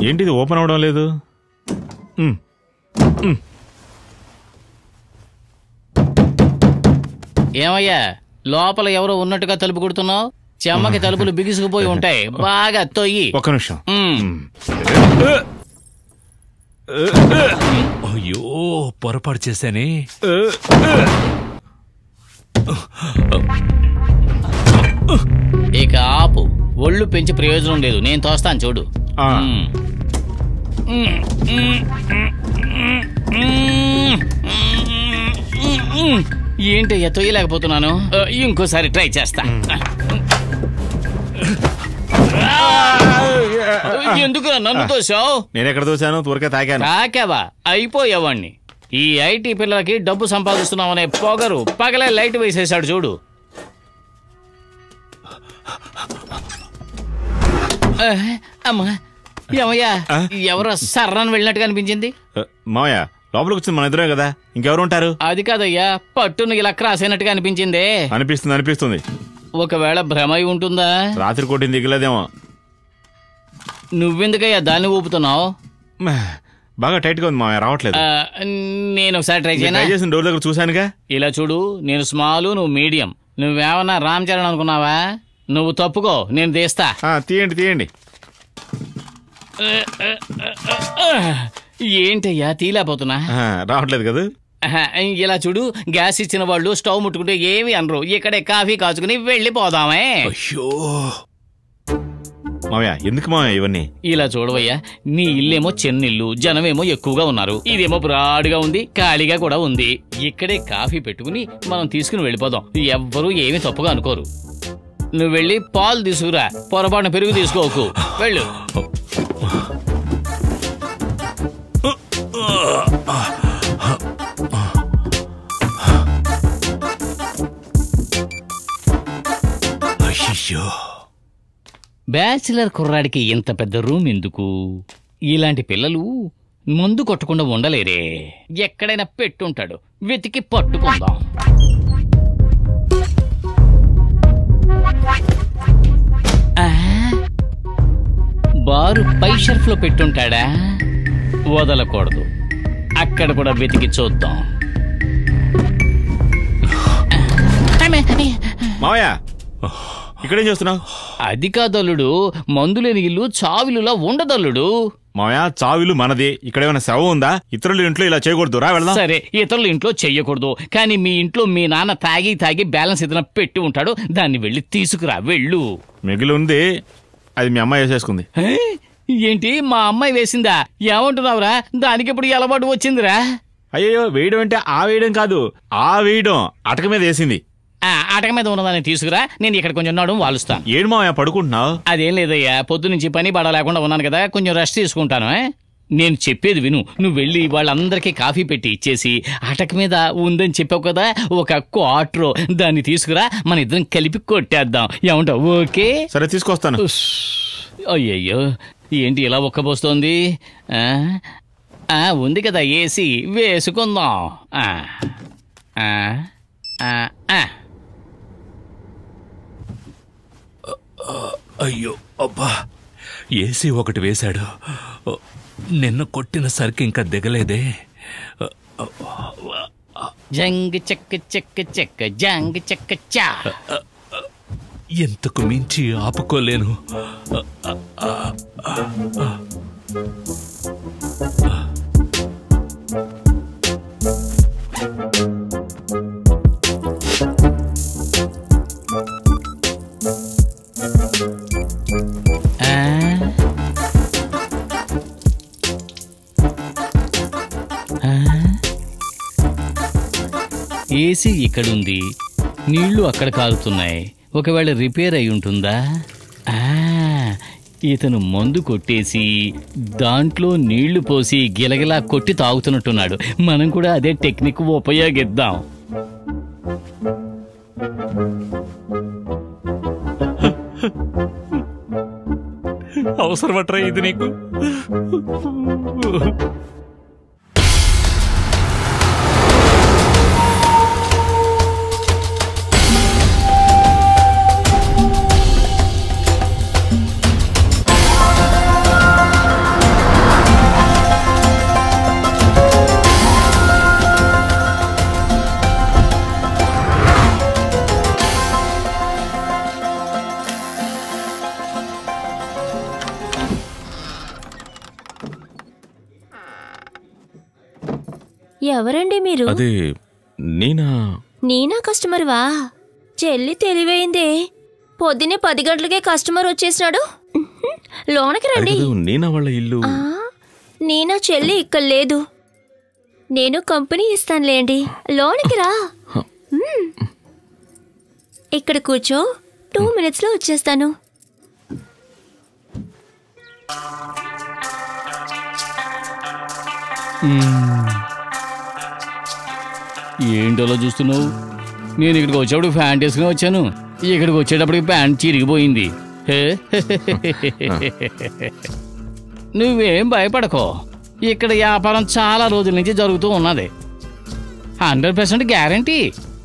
ఏంటిది ఓపెన్ అవడం లేదు ఉమ్, ఏమయ్యా లోపల ఎవరో ఉన్నట్టుగా తలుపు కొడుతున్నావు చెమ్మకి తలుపులు బిగుసుకుపోయి ఉంటాయి బాగా తొయ్యి ఒక్క నిమిషం ఉమ్. ఉమ్. అయ్యో పొరపాటు చేశానే ఇక ఆపు ఒళ్ళు పెంచి ప్రయోజనం లేదు నేను తోస్తాను చూడు ఆ. ఉమ్. ఉమ్, ఉమ్, ఉమ్, ఉమ్, ఉమ్, ఉమ్. ఏంటయ్యా తొయ్యలేకపోతున్నాను ఆ, ఇంకోసారి ట్రై చేస్తా ఎందుకు నన్ను తోసావు నేను ఎక్కడ చూశాను త్వరగా తాకాను తాకావా అయిపోయావాణ్ణి ఈ ఐటీ పిల్లలకి డబ్బు సంపాదిస్తున్నామనే పొగరు పగలే లైట్ వేసేశాడు చూడు ఆ, అమ్మా ఏమయ్యా ఆ? ఎవరో సర్రాన్ని వెళ్ళినట్టుగా అనిపించింది ఆ, మావయ్య లోపలికి వచ్చింది మన ఇద్దరే కదా ఇంకెవరు ఉంటారు అది కాదయ్యా పట్టును ఇలా క్రాస్ అయినట్టుగా అనిపించిందే అనిపిస్తుంది అనిపిస్తుంది ఒకవేళ భ్రమ అయి ఉంటుందా రాత్రి కొట్టింది దిగలేదేమో నువ్వెందుకయ్యా దాన్ని ఊపుతున్నావు మ్మ్. బాగా టైట్ గా ఉంది మావయ్య రావట్లేదు ఆ, నేను ఒకసారి ట్రై నేను చేయనా ట్రై చేసిన డోర్ దగ్గర చూశానుగా ఇలా చూడు నేను స్మాల్ నువ్వు మీడియం నువ్వేమన్నా రామ్ చరణ్ అనుకున్నావా నువ్వు తప్పుకో నేను తీస్తా ఆ, తీయండి తీయండి ఏంటయ్యా తీలేకపోతున్నా ఆ, రావట్లేదు కదా ఆహా, ఇలా చూడు గ్యాస్ ఇచ్చిన వాళ్ళు స్టవ్ ముట్టుకుంటే ఏమి అనరు ఇక్కడే కాఫీ కాచుకుని వెళ్ళిపోదామే అయ్యో మావయ్య ఎందుకు మావయ్య ఇవన్నీ ఇలా చూడవయ్యా నీ ఇల్లేమో చిన్నిల్లు జనమేమో ఎక్కువగా ఉన్నారు ఇదేమో బ్రాడ్గా ఉంది ఖాళీగా కూడా ఉంది ఇక్కడే కాఫీ పెట్టుకుని మనం తీసుకుని వెళ్ళిపోదాం ఎవ్వరూ ఏమీ తప్పుగా అనుకోరు నువ్వు వెళ్ళి పాలు తీసుకురా పొరపాటున పెరుగు తీసుకోకు వెళ్ళు అయ్యో బ్యాచిలర్ కుర్రాడికి ఇంత పెద్ద రూమ్ ఎందుకు ఇలాంటి పిల్లలు మందు కొట్టకుండా ఉండలేరే ఎక్కడైనా పెట్టుంటాడు వెతికి పట్టుకుందాం ఆ? బారు పై షెల్ఫ్ లో పెట్టుంటాడా వదలకూడదు అక్కడ కూడా వెతికి చూద్దాం మావయ్య ఇక్కడేం చేస్తున్నావు అది కాదల్లుడు మందులేని ఇల్లు చావిలులా ఉండదల్లుడు మావయ్య చావిలు మనది ఇక్కడ ఏమైనా శవం ఉందా ఇతరుల ఇంట్లో ఇలా చేయకూడదు రా వెళ్దాం సరే ఇతరుల ఇంట్లో చెయ్యకూడదు కానీ మీ ఇంట్లో మీ నాన్న తాగి తాగి బ్యాలెన్స్ ఏదైనా పెట్టి ఉంటాడు దాన్ని వెళ్ళి తీసుకురా వెళ్ళు మిగిలి ఉంది అది మీ అమ్మాయి వేసేసుకుంది హే? ఏంటి మా అమ్మాయి వేసిందా ఏమంటున్నావురా దానికి ఇప్పుడు అలవాటు వచ్చిందిరా అయ్యో వేయడం అంటే ఆ వేయడం కాదు ఆ వేయడం అటక మీద వేసింది ఆ, ఆటక మీద ఉన్నదాన్ని తీసుకురా నేను ఇక్కడ కొంచెం నడుము వాలుస్తాను ఏడు మావయ్య పడుకుంటున్నావు అదేం లేదయ్యా పొద్దు నుంచి పని పడ లేకుండా ఉన్నాను కదా కొంచెం రెస్ట్ తీసుకుంటాను ఏ? నేను చెప్పేది విను నువ్వు వెళ్ళి వాళ్ళందరికీ కాఫీ పెట్టి ఇచ్చేసి అటక మీద ఉందని చెప్పావు కదా ఒక క్వార్టర్ దాన్ని తీసుకురా మన ఇద్దరం కలిపి కొట్టేద్దాం ఏమంటావు ఓకే సరే తీసుకొస్తాను ఉస్. అయ్యయ్యో ఏంటి ఇలా ఒక్కబోస్తోంది ఆ? ఆ, ఉంది కదా ఏసీ వేసుకుందాం ఆ. ఆ. ఆ. ఆ. అయ్యో అబ్బా ఏసీ ఒకటి వేశాడు నిన్న కొట్టిన సరికి ఇంకా దిగలేదే జంగ్ చెక్క చెక్క చెక్క జంగ్ చెక్క చా ఎంతకు మించి ఆపుకోలేను ఆ? ఆ? ఏసీ ఇక్కడుంది నీళ్లు అక్కడ కారుతున్నాయి ఒకవేళ రిపేర్ అయి ఉంటుందా ఆ, ఇతను మందు కొట్టేసి దాంట్లో నీళ్లు పోసి గిలగిలా కొట్టి తాగుతున్నట్టున్నాడు మనం కూడా అదే టెక్నిక్ ఉపయోగిద్దాం అవసరమట్రా ఇది నీకు ఎవరండి మీరు అదే నేనా నేనా కస్టమర్వా చెల్లి తెలివైందే పొద్దునే పది గంటలకే కస్టమర్ వచ్చేసినాడు ఉహుం. లోనకి అది రండి కాదు నేనా వాళ్ళ ఇల్లు ఆ, నేనా చెల్లి ఇక్కడ లేదు నేను కంపెనీ ఇస్తానులేండి లోనికి రా మ్మ్. ఇక్కడ కూర్చో టూ మినిట్స్ లో వచ్చేస్తాను ఏంటో చూస్తున్నావు నేను ఇక్కడికి వచ్చేప్పుడు ప్యాంట్ వేసుకుని వచ్చాను ఇక్కడికి వచ్చేటప్పటికి ప్యాంట్ చిరిగిపోయింది హే? నువ్వేం భయపడకో ఇక్కడ వ్యాపారం చాలా రోజుల నుంచి జరుగుతూ ఉన్నది హండ్రెడ్ పర్సెంట్ గ్యారంటీ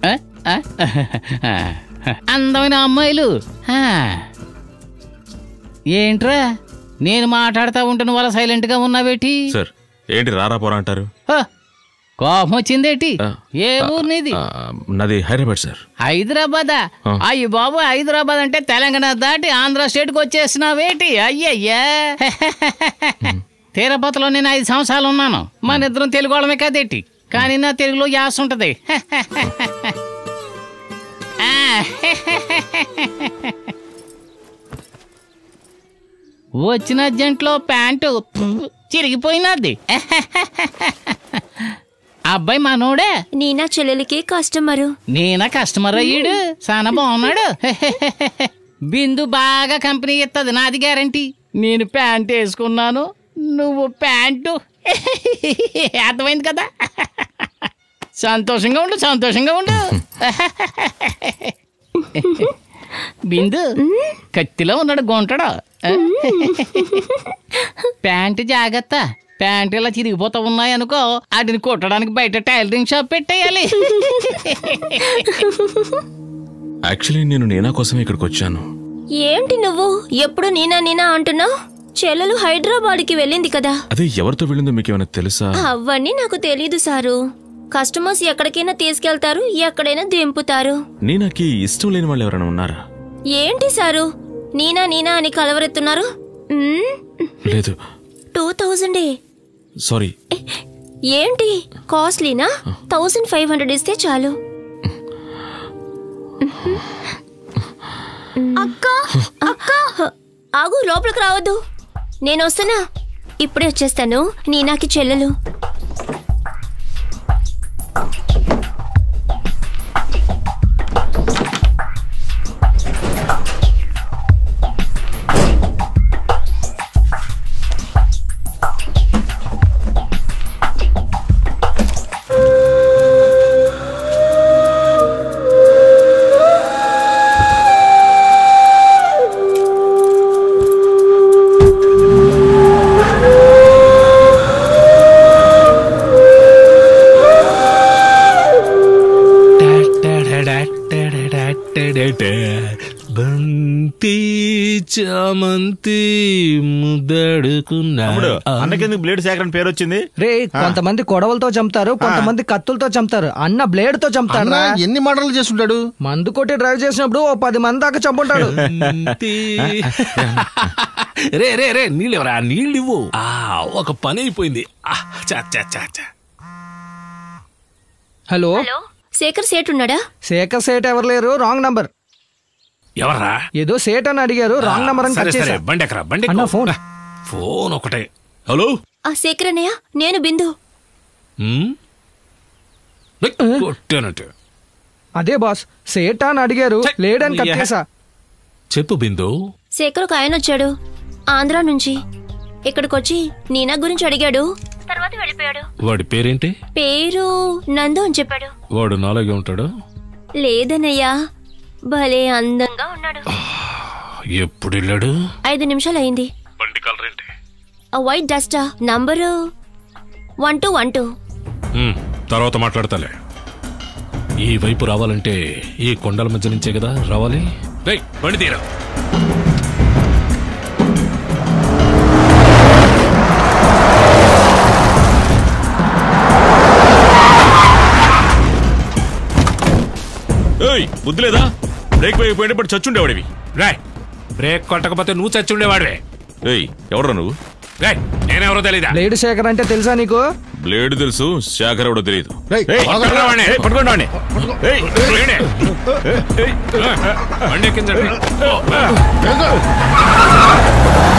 అందమైన అమ్మాయిలు ఆ. ఏంట్రా నేను మాట్లాడుతూ ఉంటున్న వాళ్ళ సైలెంట్గా ఉన్నావేటి సార్ ఏంటి రారా పోరా అంటారు హ, కోపం వచ్చిందేటి ఆ, ఏ ఊరు నీది ఆ, నాది హైదరాబాద్ సార్ హైదరాబాదా ఆ. అయ్యి బాబు హైదరాబాద్ అంటే తెలంగాణ దాటి ఆంధ్ర స్టేట్ కి వచ్చేసినావేటి అయ్యయ్యా తిరుపతిలో నేను ఐదు సంవత్సరాలు ఉన్నాను మన ఇద్దరం తెలుగు వాళ్ళమే కదేటి కానీ నా తెలుగులో యాస ఉంటది ఆ. వచ్చిన జంట్లో ప్యాంటు చిరిగిపోయినది అబ్బాయి మనోడే నేనా చెల్లెలికి కస్టమరు నేనా కస్టమర్ అయ్యాడు చాలా బాగున్నాడు బిందు బాగా కంపెనీ ఇస్తుంది నాది గ్యారంటీ నేను ప్యాంట్ వేసుకున్నాను నువ్వు ప్యాంటు అర్థమైంది కదా సంతోషంగా ఉండు సంతోషంగా ఉండు బిందు కత్తిలో ఉన్నాడు గొంటడు ప్యాంటు జాగ్రత్త ప్యాంట్ ఇలా చిరిగిపోతా ఉన్నాయనుకో వాటిని కుట్టడానికి బయట టైలరింగ్ షాప్ పెట్టేయాలి యాక్చువల్లీ నేను నేనా కోసమే ఇక్కడికి వచ్చాను ఏంటి నువ్వు ఎప్పుడు నేనా నేనా అంటున్నావు చెల్లెలు హైదరాబాద్కి వెళ్ళింది కదా అదే ఎవరితో వెళ్ళిందో మీకు ఏమైనా తెలుసా అవన్నీ నాకు తెలీదు సారు కస్టమర్స్ ఎక్కడికైనా తీసుకెళ్తారు ఎక్కడైనా దింపుతారు నేనాకి ఇష్టం లేని వాళ్ళు ఎవరైనా ఉన్నారా ఏంటి సారు నీనా నీనా అని కలవరెత్తున్నారు లేదు టూ థౌజండే సారీ ఏంటి కాస్ట్లీనా థౌజండ్ ఫైవ్ హండ్రెడ్ ఇస్తే చాలు అక్క అక్క ఆగు లోపలికి రావద్దు నేను వస్తున్నా ఇప్పుడే వచ్చేస్తాను నీనాకి చెల్లెలు బంతి చామంతి ముద్దడుకున్నా తమ్ముడు అన్నకెందుకు బ్లేడ్ సేకరణ పేరు వచ్చింది రే కొంతమంది కొడవలతో చంపుతారు కొంతమంది కత్తులతో చంపుతారు అన్న బ్లేడ్ తో చంపుతాడు అన్న ఎన్ని మర్డర్లు చేస్తుంటాడు మందు కొట్టి డ్రైవ్ చేసినప్పుడు ఓ పది మంది దాకా చంపుంటాడు బంతి. రే రే రే నీళ్ళు ఎవరా నీళ్ళు ఇవ్వు ఆ ఒక పని అయిపోయింది ఆ, చా చా చా చా హలో హలో శేఖర్ సేట్ ఉన్నాడా శేఖర్ సేట్ ఎవరు లేరు రాంగ్ నంబర్ ఎవర్రా ఏదో సేట్ అని అడిగారు రాంగ్ నంబర్ అని సరే కట్ సరే చేశా బండి ఎక్కరా బండి అన్న, ఎక్కు. ఫోన్. ఫోన్ ఒకటే హలో ఆ శేఖర్ అన్నయ్య నేను బిందు ఉమ్? ఏయ్, కొట్టానంటే అదే బాస్ సేట్ అని అడిగారు ఛే, లేడని కట్ యా. చేశా చెప్పు బిందు శేఖర్ ఒక ఆయన వచ్చాడు ఆంధ్రా నుంచి ఇక్కడికొచ్చి నీనా గురించి అడిగాడు తర్వాత వెళ్ళిపోయాడు వాడి పేరేంటి పేరు నందు అని చెప్పాడు వాడు నాలాగే ఉంటాడు లేదన్నయ్యా భలే అందంగా ఉన్నాడు ఎప్పుడు వెళ్ళాడు ఐదు నిమిషాలు అయింది బండి కలర్ ఏంటి ఆ వైట్ డస్టా number one two one two um, తర్వాత మాట్లాడతాలే ఈ వైపు రావాలంటే ఈ కొండల మధ్య నుంచే కదా రావాలి రేయ్ బండి తీరా ఏయ్ బుద్ధి లేదా బ్రేక్ పోయిపోయినప్పుడు చచ్చుండేవాడివి రాయ్ బ్రేక్ కొట్టకపోతే నువ్వు చచ్చి ఉండేవాడివే ఏయ్ ఎవడ్రా నువ్వు రేయ్, నేనెవరో తెలీదా బ్లేడ్ శేఖర్ అంటే తెలుసా నీకు బ్లేడ్ తెలుసు శేఖర్ ఎవడో తెలియదు ఏయ్, పట్టుకోండి వాడిని, ఏయ్, పట్టుకోండి వాడిని. ఏయ్, లేడే. బండి ఎక్కించండి